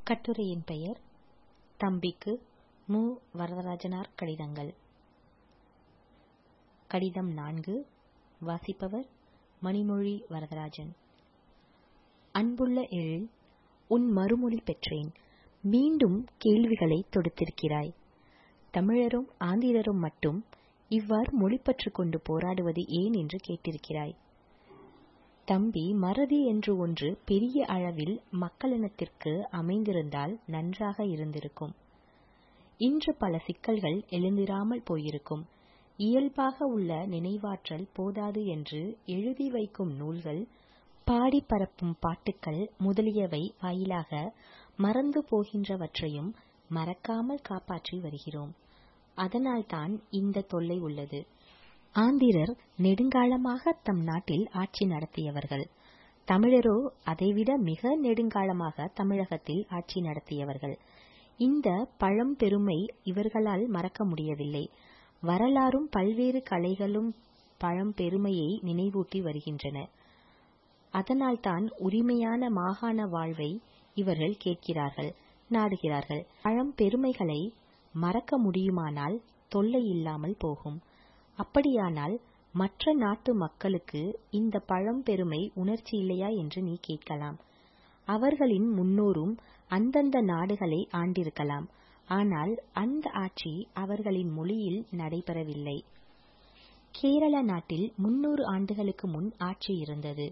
கட்டுரையின் பெயர் தம்பிக்கு மு. வரதராஜனார் கடிதங்கள் கடிதம் நான்கு வாசிப்பவர் மணிமொழி வரதராஜன் அன்புள்ள எழில் உன் மறுமொழி பெற்றேன். மீண்டும் கேள்விகளைத் தொடுத்திருக்கிறாய். தமிழரும் ஆந்திரரும் மட்டும் இவ்வாறு மொழிப்பற்றுக் கொண்டு போராடுவது ஏன் என்று கேட்டிருக்கிறாய். தம்பி மறதி என்று ஒன்று பெரிய அளவில் மக்களினத்திற்கு அமைந்திருந்தால் நன்றாக இருந்திருக்கும். இன்று பல சிக்கல்கள் எழுந்திராமல் போயிருக்கும். இயல்பாக உள்ள நினைவாற்றல் போதாது என்று எழுதி வைக்கும் நூல்கள் பாடிப் பரப்பும் பாட்டுக்கள் முதலியவை வாயிலாக மறந்து போகின்றவற்றையும் மறக்காமல் காப்பாற்றி வருகிறோம். அதனால்தான் இந்தத் தொல்லை உள்ளது. ஆந்திரர் நெடுங்காலமாக தம் நாட்டில் ஆட்சி நடத்தியவர்கள். தமிழரோ அதைவிட மிக நெடுங்காலமாக தமிழகத்தில் ஆட்சி நடத்தியவர்கள். இந்தப் பழம்பெருமை இவர்களால் மறக்க முடியவில்லை. வரலாறும் பல்வேறு கலைகளும் பழம்பெருமையை நினைவூட்டி வருகின்றன. அதனால்தான் உரிமையான மாகாண வாழ்வை இவர்கள் கேட்கிறார்கள் நாடுகிறார்கள். பழம்பெருமைகளை மறக்க முடியுமானால் தொல்லை இல்லாமல் போகும். அப்படியானால் மற்ற நாட்டு மக்களுக்கு இந்தப் பழம்பெருமை உணர்ச்சி இல்லையா என்று நீ கேட்கலாம். அவர்களின் முன்னோரும் அந்தந்த நாடுகளை ஆண்டிருக்கலாம். ஆனால் அந்த ஆட்சி அவர்களின் மொழியில் நடைபெறவில்லை. கேரள நாட்டில் முன்னூறு ஆண்டுகளுக்கு முன் ஆட்சி இருந்தது.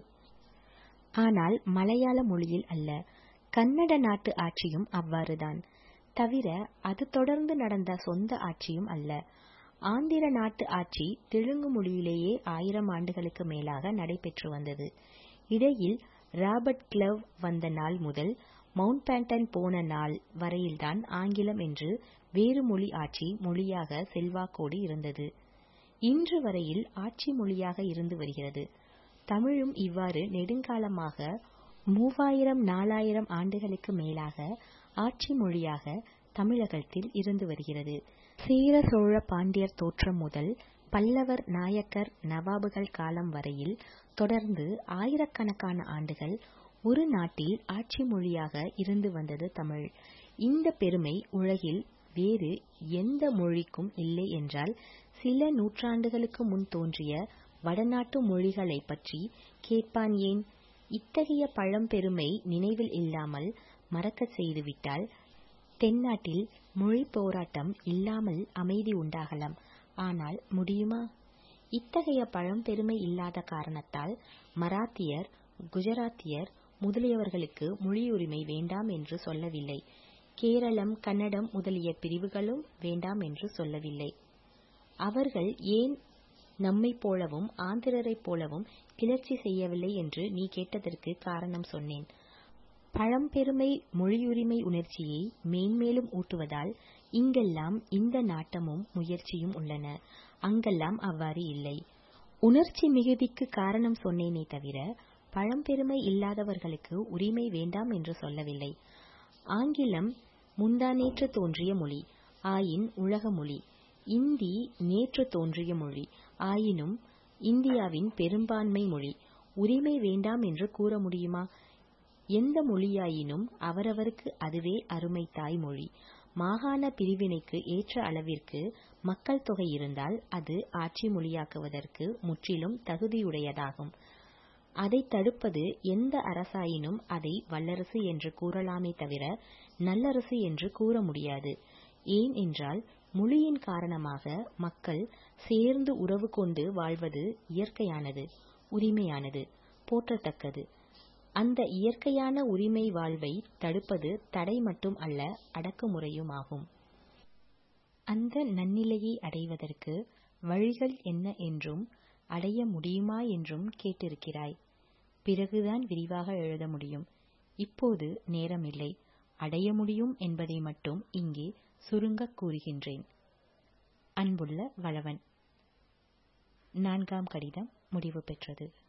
ஆனால் மலையாள மொழியில் அல்ல. கன்னட நாட்டு ஆட்சியும் அவ்வாறுதான். தவிர அது தொடர்ந்து நடந்த சொந்த ஆட்சியும் அல்ல. ஆந்திர நாட்டு ஆட்சி தெலுங்கு மொழியிலேயே ஆயிரம் ஆண்டுகளுக்கு மேலாக நடைபெற்று வந்தது. இடையில் ராபர்ட் கிளைவ் வந்த நாள் முதல் மவுண்ட்பேட்டன் போன நாள் வரையில்தான் ஆங்கிலம் என்று வேறு மொழி ஆட்சி மொழியாக செல்வாக்கோடு இருந்தது. இன்று வரையில் ஆட்சி மொழியாக இருந்து வருகிறது. தமிழும் இவ்வாறு நெடுங்காலமாக மூவாயிரம் நாலாயிரம் ஆண்டுகளுக்கு மேலாக ஆட்சி மொழியாக தமிழகத்தில் இருந்து வருகிறது. சேர சோழ பாண்டியர் தோற்றம் முதல் பல்லவர் நாயக்கர் நவாபுகள் காலம் வரையில் தொடர்ந்து ஆயிரக்கணக்கான ஆண்டுகள் ஒரு நாட்டில் ஆட்சி மொழியாக இருந்து வந்தது தமிழ். இந்தப் பெருமை உலகில் வேறு எந்த மொழிக்கும் இல்லை என்றால் சில நூற்றாண்டுகளுக்கு முன் தோன்றிய வடநாட்டு மொழிகளைப் பற்றிக் கேட்பான் ஏன்? இத்தகைய பழம்பெருமை நினைவில் இல்லாமல் மறக்கச் செய்துவிட்டால் தென்னாட்டில் மொழிப் போராட்டம் இல்லாமல் அமைதி உண்டாகலாம். ஆனால் முடியுமா? இத்தகைய பழம்பெருமை இல்லாத காரணத்தால் மராத்தியர் குஜராத்தியர் முதலியவர்களுக்கு மொழியுரிமை வேண்டாம் என்று சொல்லவில்லை. கேரளம் கன்னடம் முதலிய பிரிவுகளும் வேண்டாம் என்று சொல்லவில்லை. அவர்கள் ஏன் நம்மைப் போலவும் ஆந்திரரைப் போலவும் கிளர்ச்சி செய்யவில்லை என்று நீ கேட்டதற்குக் காரணம் சொன்னேன். பழம்பெருமை மொழியுரிமை உணர்ச்சியை மேன்மேலும் ஊட்டுவதால் இங்கெல்லாம் இந்த நாட்டமும் முயற்சியும் உள்ளன. அங்கெல்லாம் அவ்வாறு இல்லை. உணர்ச்சி மிகுதிக்குக் காரணம் சொன்னேனே தவிர பழம்பெருமை இல்லாதவர்களுக்கு உரிமை வேண்டாம் என்று சொல்லவில்லை. ஆங்கிலம் முந்தாநேற்றுத் தோன்றிய மொழி. ஆயின் உலக மொழி. இந்தி நேற்றுத் தோன்றிய மொழி. ஆயினும் இந்தியாவின் பெரும்பான்மை மொழி. உரிமை வேண்டாம் என்று கூற முடியுமா? எந்த மொழியாயினும் அவரவருக்கு அதுவே அருமைத் தாய் மொழி. மாகாணப் பிரிவினைக்கு ஏற்ற அளவிற்கு மக்கள் தொகை இருந்தால் அது ஆட்சி மொழியாக்குவதற்கு முற்றிலும் தகுதியுடையதாகும். அதைத் தடுப்பது எந்த அரசாயினும் அதை வல்லரசு என்று கூறலாமே தவிர நல்லரசு என்று கூற முடியாது. ஏன் என்றால் மொழியின் காரணமாக மக்கள் சேர்ந்து உறவு கொண்டு வாழ்வது இயற்கையானது உரிமையானது போற்றத்தக்கது. அந்த இயற்கையான உரிமை வாழ்வைத் தடுப்பது தடை மட்டும் அல்ல அடக்குமுறையுமாகும். அந்த நன்னிலையை அடைவதற்கு வழிகள் என்ன என்றும் அடைய முடியுமா என்றும் கேட்டிருக்கிறாய். பிறகுதான் விரிவாக எழுத முடியும். இப்போது நேரமில்லை. அடைய முடியும் என்பதை மட்டும் இங்கே சுருங்கக் கூறுகின்றேன். அன்புள்ள வளவன். நான்காம் கடிதம் முடிவு பெற்றது.